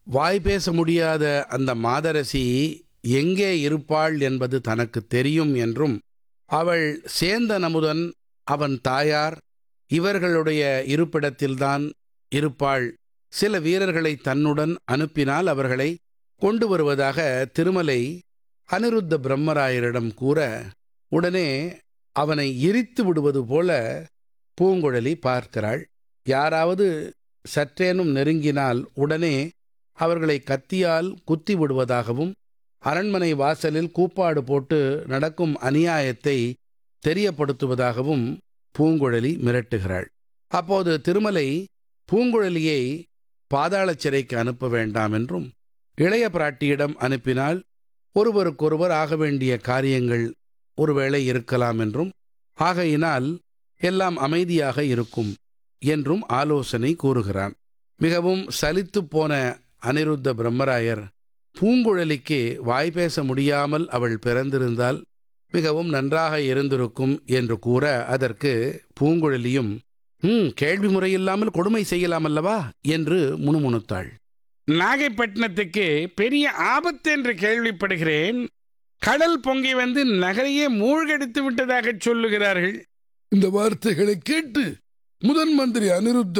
வாய் பேச முடியாத அந்த மாதரசி எங்கே இருப்பாள் என்பது தனக்கு தெரியும் என்றும் அவள் சேந்தன் அமுதன் அவன் தாயார் இவர்களுடைய இருப்பிடத்தில்தான் இருப்பாள் சில வீரர்களை தன்னுடன் அனுப்பினால் அவர்களை கொண்டு வருவதாக திருமலை அனிருத்த பிரம்மராயரிடம் கூற உடனே அவனை எரித்து விடுவது போல பூங்குழலி பார்க்கிறாள் யாராவது சற்றேனும் நெருங்கினால் உடனே அவர்களை கத்தியால் குத்தி விடுவதாகவும் அரண்மனை வாசலில் கூப்பாடு போட்டு நடக்கும் அநியாயத்தை தெரியப்படுத்துவதாகவும் பூங்குழலி மிரட்டுகிறாள் அப்போது திருமலை பூங்குழலியை பாதாள சிறைக்கு அனுப்ப வேண்டாம் என்றும் இளைய பிராட்டியிடம் அனுப்பினால் ஒருவருக்கொருவர் ஆக வேண்டிய காரியங்கள் ஒருவேளை இருக்கலாம் என்றும் ஆகையினால் எல்லாம் அமைதியாக இருக்கும் என்றும் ஆலோசனை கூறுகிறான் மிகவும் சலித்துப் போன அனிருத்த பிரம்மராயர் பூங்குழலிக்கு வாய் பேச முடியாமல் அவள் பிறந்திருந்தால் மிகவும் நன்றாக இருந்திருக்கும் என்று கூற அதற்கு பூங்குழலியும் ம் கேள்வி முறையில்லாமல் கொடுமை செய்யலாம் அல்லவா என்று முணுமுணுத்தாள் நாகைப்பட்டினத்துக்கு பெரிய ஆபத்து என்று கேள்விப்படுகிறேன் கடல் பொங்கி வந்து நகரையே மூழ்கடித்து விட்டதாக சொல்லுகிறார்கள் இந்த வார்த்தைகளை கேட்டு முதன் மந்திரி அனிருத்த